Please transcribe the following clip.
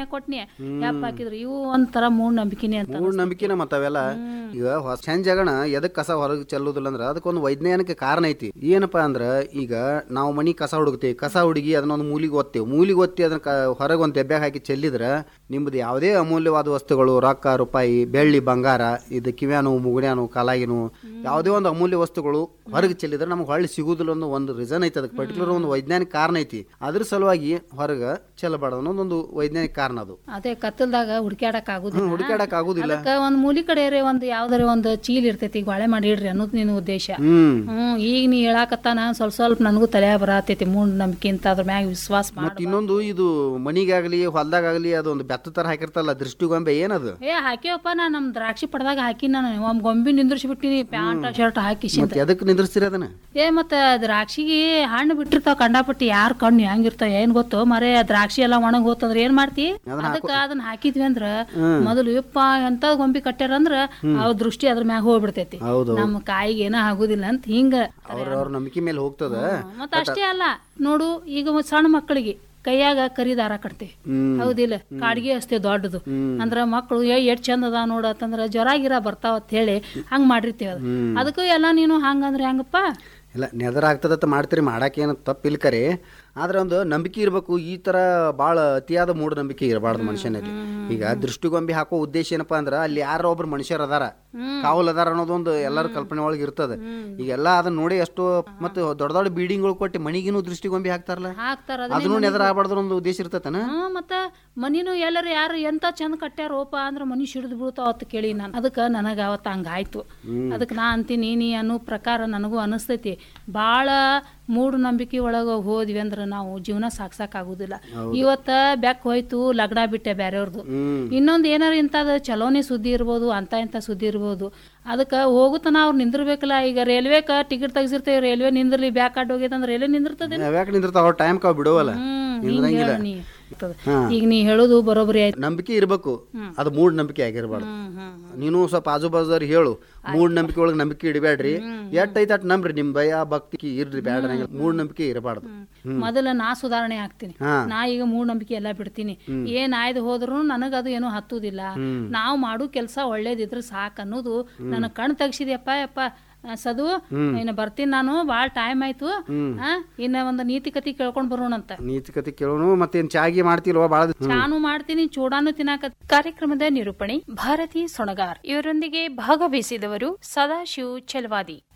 ಕೊಟ್ನಿ ಯಪ್ಪ ಹಾಕಿದ್ರು ಇವು ಒಂಥರ ಮೂಢ ನಂಬಿಕೆನೆ ಅಂತ ಮೂಢ ನಂಬಿಕೆನ ಮತ್ತ ಅವೆಲ್ಲ ಈಗ ಹೊಸ ಜಗಣ ಎದಕ್ ಕಸ ಹೊರಗೆ ಚೆಲ್ಲುದಿಲ್ಲ ಅಂದ್ರ ಅದಕ್ಕೊಂದು ವೈಜ್ಞಾನಿಕ ಕಾರಣ ಐತಿ ಏನಪ್ಪಾ ಅಂದ್ರ ಈಗ ನಾವು ಮನಿ ಕಸ ಹುಡುಕ್ತೇವಿ ಕಸ ಹುಡುಗಿ ಅದನ್ನೊಂದು ಮೂಲಿಗೆ ಒತ್ತೇವೆ ಮೂಲಿಗೆ ಒತ್ತಿ ಅದನ್ನ ಹೊರಗೆ ಒಂದು ದೆಬ್ಬ್ಯಾಗ ಹಾಕಿ ಚೆಲ್ಲಿದ್ರ ನಿಮ್ದು ಯಾವುದೇ ಅಮೂಲ್ಯವಾದ ವಸ್ತುಗಳು ರೊಕ್ಕ ರೂಪಾಯಿ ಬೆಳ್ಳಿ ಬಂಗಾರ ಇದು ಕಿವ್ಯಾನು ಮುಗುಡ್ಯಾನು ಕಾಲಾಗಿನು ಯಾವುದೇ ಒಂದು ಅಮೂಲ್ಯ ವಸ್ತುಗಳು ಹೊರಗೆ ಚೆಲ್ಲಿದ್ರೆ ನಮ್ಗೆ ಹೊಳ್ಳಿ ಸಿಗುದಿಲ್ಲ ಅನ್ನೋ ಒಂದು ರೀಸನ್ ಐತಿ ಅದಕ್ಕೆ ಪರ್ಟಿಕ್ಯುಲರ್ ಒಂದು ವೈಜ್ಞಾನಿಕ ಕಾರಣ ಐತಿ ಅದ್ರ ಸಲುವಾಗಿ ಹೊರಗೆ ಚೆಲ್ಲಬಾರ್ದು ಅನ್ನೋದೊಂದು ವೈಜ್ಞಾನಿಕ ಕಾರಣ ಅದು ಅದೇ ಕತ್ತಲ್ದಾಗ ಹುಡ್ಕ್ಯಾಡಕ್ ಆಗುದಿಲ್ಲ ಹುಡುಕಾಡಕ್ ಆಗುದಿಲ್ಲ ಅದಕ್ಕ ಒಂದ್ ಮೂಲಿ ಕಡೆ ಒಂದ್ ಯಾವ್ದಾರ ಒಂದ್ ಚೀಲ್ ಇರ್ತೈತಿ ಗಾಳೆ ಮಾಡಿ ಇಡ್ರಿ ಅನ್ನೋದು ನಿನ್ನ ಉದ್ದೇಶ ಹ್ಮ್ ಹ್ಮ್ ಈಗ ನೀ ಹೇಳಾಕತ್ತಾನ ಸ್ವಲ್ಪ ಸ್ವಲ್ಪ ನನಗೂ ತಲೆ ಬರತೈತಿ ಮೂಢ ನಂಬಿಕೆ ಅಂತ ಅದ್ರ ಮ್ಯಾಗ ವಿಶ್ವಾಸ ಮತ್ ಮಾಡ ಇನ್ನೊಂದು ಇದು ಮನಿಗಾಗ್ಲಿ ಹೊಲ್ದಾಗಲಿ ಅದೊಂದು ಬೆತ್ತ ತರ ಹಾಕಿರ್ತಲ್ಲ ದೃಷ್ಟಿಗೊಂಬೆ ಏನದು ಏ ಹಾಕ್ಯವಪ್ಪ ನಾ ನಮ್ ದ್ರಾಕ್ಷಿ ಪಡ್ದಾಗ ಹಾಕಿ ನಾನು ಒಮ್ಮೆ ಗೊಂಬಿ ನಿಂದ್ರಿಸಿ ಬಿಟ್ಟಿನಿ ಪ್ಯಾಂಟ್ ಶರ್ಟ್ ಹಾಕಿ ಮತ್ತೆ ಎದಕ್ ನಿಂದ್ರಿಸ್ತೀರಿ ಅದನ್ನ ಏ ಮತ್ತ ದ್ರಾಕ್ಷಿಗೆ ಹಣ್ಣು ಬಿಟ್ಟಿರ್ತಾವ ಕಂಡಾಪಟ್ಟಿ ಯಾರ್ ಕಣ್ಣು ಹೆಂಗಿರ್ತಾವ ಏನ್ ಗೊತ್ತು ಮರೆ ದ್ರಾಕ್ಷಿ ಎಲ್ಲ ಒಣಗ್ ಹೋತಂದ್ರ ಏನ್ ಮಾಡ್ತಿ ಅದಕ್ಕ ಅದನ್ನ ಹಾಕಿದ್ವಿ ಅಂದ್ರ ಮೊದಲು ಯಪ್ಪ ಎಂತ ಗೊಂಬಿ ಕಟ್ಟ್ಯಾರ ಅಂದ್ರ ಅವ್ ದೃಷ್ಟಿ ಅದ್ರ ಮ್ಯಾಗ ಹೋಗ್ಬಿಡ್ತೈತಿ ಹೌದು ನಮ್ಮ ಕಾಯಿಗೆ ಏನ ಆಗುದಿಲ್ಲ ಅಂತ ಹಿಂಗ ಅವ್ರವ್ರ ನಂಬಿಕೆ ಮೇಲೆ ಹೋಗ್ತದ ಮತ್ತ ಅಷ್ಟೇ ಅಲ್ಲ ನೋಡು ಈಗ ಒಂದ್ ಸಣ್ಣ ಮಕ್ಕಳಿಗೆ ಕೈಯಾಗ ಕರಿ ದಾರ ಕಟ್ತೇವಿ ಹ್ಮ್ ಹೌದಿಲ್ಲ ಕಾಡ್ಗಿ ಅಷ್ಟೇ ದೊಡ್ಡದು ಅಂದ್ರ ಮಕ್ಕಳು ಏ ಎಷ್ಟ್ ಚಂದ ಅದ ನೋಡತ್ತಂದ್ರ ಜ್ವರ ಗಿರ ಬರ್ತಾವ ಅಂತ ಹೇಳಿ ಹಂಗ್ ಮಾಡಿರ್ತೀವಿ ಅದು ಅದಕ್ಕೂ ಎಲ್ಲ ನೀನು ಹಂಗಂದ್ರೆ ಹೆಂಗಪ್ಪ ಇಲ್ಲ ನೆದರ್ ಆಗ್ತದತ್ತ ಮಾಡ್ತೀರಿ ಮಾಡಕ್ಕೇನು ತಪ್ಪಿಲ್ಲ ಕರೆ ಆದ್ರೆ ಒಂದು ನಂಬಿಕೆ ಇರಬೇಕು ಈ ತರ ಭಾಳ ಅತಿಯಾದ ಮೂಢನಂಬಿಕೆ ಇರಬಾರ್ದು ಮನುಷ್ಯನಲ್ಲಿ ಈಗ ದೃಷ್ಟಿಗೊಂಬೆ ಹಾಕೋ ಉದ್ದೇಶ ಏನಪ್ಪಾ ಅಂದ್ರ ಅಲ್ಲಿ ಯಾರೋ ಒಬ್ರು ಮನುಷ್ಯರು ಅದಾರ ಕಾವಲ್ ಅದಾರ ಅನ್ನೋದೊಂದು ಎಲ್ಲರ ಕಲ್ಪನೆ ಒಳಗೆ ಇರ್ತದ ಈಗೆಲ್ಲ ಅದನ್ನ ನೋಡಿ ಎಷ್ಟೋ ಮತ್ತೆ ದೊಡ್ಡ ದೊಡ್ಡ ಬಿಲ್ಡಿಂಗ್ಗಳು ಕೊಟ್ಟು ಮನಿಗಿನೂ ದೃಷ್ಟಿಗೊಂಬೆ ಹಾಕ್ತಾರಲ್ಲ ಹಾಕ್ತಾರ ಅದನ್ನು ನೆದರ್ ಆಗ್ಬಾರ್ದು ಒಂದು ಉದ್ದೇಶ ಇರ್ತತನ ಹ್ಮ್ ಮತ್ತ ಮನಿನು ಎಲ್ಲರೂ ಯಾರು ಎಂತ ಚಂದ ಕಟ್ಟ್ಯಾರೋಪ ಅಂದ್ರ ಮನಿ ಸಿಡಿದು ಬೀಳ್ತಾವ ಅಂತ ಕೇಳಿ ನಾನು ಅದಕ್ಕೆ ನನಗ ಅವತ್ತು ಹಂಗಾಯ್ತು ಅದಕ್ಕೆ ನಾ ಅಂತೀನಿ ನೀ ಅನ್ನೋ ಪ್ರಕಾರ ನನಗೂ ಅನಿಸ್ತೈತಿ ಭಾಳ ಮೂಢನಂಬಿಕೆ ಒಳಗೆ ಹೋದ್ವಿ ಅಂದ್ರೆ ನಾವು ಜೀವನ ಸಾಕ್ಸಕ್ಕಾಗುದಿಲ್ಲ ಇವತ್ತ ಬೆಕ್ ಹೋಯ್ತು ಲಗ್ನ ಬಿಟ್ಟೆ ಬ್ಯಾರೆಯವ್ರದ್ದು ಹ್ಮ್ ಇನ್ನೊಂದು ಏನಾರ ಇಂಥದ್ದು ಚಲೋನೆ ಸುದ್ದಿ ಇರ್ಬೋದು ಅಂತ ಇಂಥ ಸುದ್ದಿ ಇರ್ಬೋದು ಅದಕ್ಕೆ ಹೋಗುತ್ತನ ಅವ್ರು ನಿಂದಿರ್ಬೇಕಲ್ಲ ಈಗ ರೈಲ್ವೆಕ ಟಿಕೆಟ್ ತೆಗ್ಸಿರ್ತೇವೆ ರೈಲ್ವೆ ನಿಂದಿರ್ಲಿ ಬ್ಯಾಕ್ ಅಡ್ಡ ಹೋಗೈತಂದ್ರೆ ರೈಲ್ವೆ ನಿಂದಿರ್ತದೆ ಯಾಕೆ ನಿಂದಿರ್ತಾವ ಅವ್ರ ಟೈಮ್ ಕಾವ್ ಬಿಡುವಲ್ಲ ಹ್ಮ್ ಹಿಂಗ್ ನಿಂದ್ರಂಗಿಲ್ಲ ಹೇಳು ನೀ. ಈಗ ನೀ ಹೇಳೋದು ಬರೋಬ್ಬರಿ ಆಯ್ತು ನಂಬಿಕೆ ಇರಬೇಕು ಅದು ಮೂಢ ನಂಬಿಕೆ ಆಗಿರಬಾರ್ದು ನೀನು ಸ್ವಲ್ಪ ಆಜು ಬಾಜುದವ್ರಿಗೆ ಹೇಳು ಮೂಢ ನಂಬಿಕೆ ಒಳಗೆ ನಂಬಿಕೆ ಇಡಬೇಡ್ರಿ ಎಷ್ಟ್ ಐತೆ ಅಟ್ ನಂಬ್ರಿ ನಿಮ್ ಭಯ ಭಕ್ತಿ ಇರ್ರಿ ಬ್ಯಾಡ ಮೂಢ ನಂಬಿಕೆ ಇರಬಾರ್ದು ಮೊದಲ ನಾ ಸುಧಾರಣೆ ಆಗ್ತೀನಿ ಹಾ. ನಾ ಈಗ ಮೂಢನಂಬಿಕೆ ಎಲ್ಲ ಬಿಡ್ತೀನಿ ಏನ್ ಆಯ್ದು ಹೋದ್ರು ನನಗದು ಏನು ಹತ್ತುದಿಲ್ಲ ನಾವು ಮಾಡೋ ಕೆಲಸ ಒಳ್ಳೇದಿದ್ರೆ ಸಾಕು ಅನ್ನೋದು ನನ್ನ ಕಣ್ ತೆಗ್ಸಿದ್ಯಪ್ಪ ಯಪ್ಪ ಆ, ಸದು ಇನ್ನು ಬರ್ತೀನಿ ನಾನು ಭಾಳ ಟೈಮ್ ಆಯ್ತು ಆ, ಇನ್ನ ಒಂದು ನೀತಿ ಕತಿ ಕೇಳ್ಕೊಂಡ್ ಬರೋಣಂತ ನೀತಿ ಕತೆ ಕೇಳೋನು ಮತ್ತೇನ್ ಚಾಗಿ ಮಾಡ್ತಿಲ್ವಾ ಬಾಳ ಚಾನು ಮಾಡ್ತೀನಿ ಚೂಡಾನು ತಿನ್ನಾಕ ಕಾರ್ಯಕ್ರಮದ ನಿರೂಪಣೆ ಭಾರತಿ ಸೊಣಗಾರ್ ಇವರೊಂದಿಗೆ ಭಾಗವಹಿಸಿದವರು ಸದಾಶಿವ್ ಚೆಲ್ವಾದಿ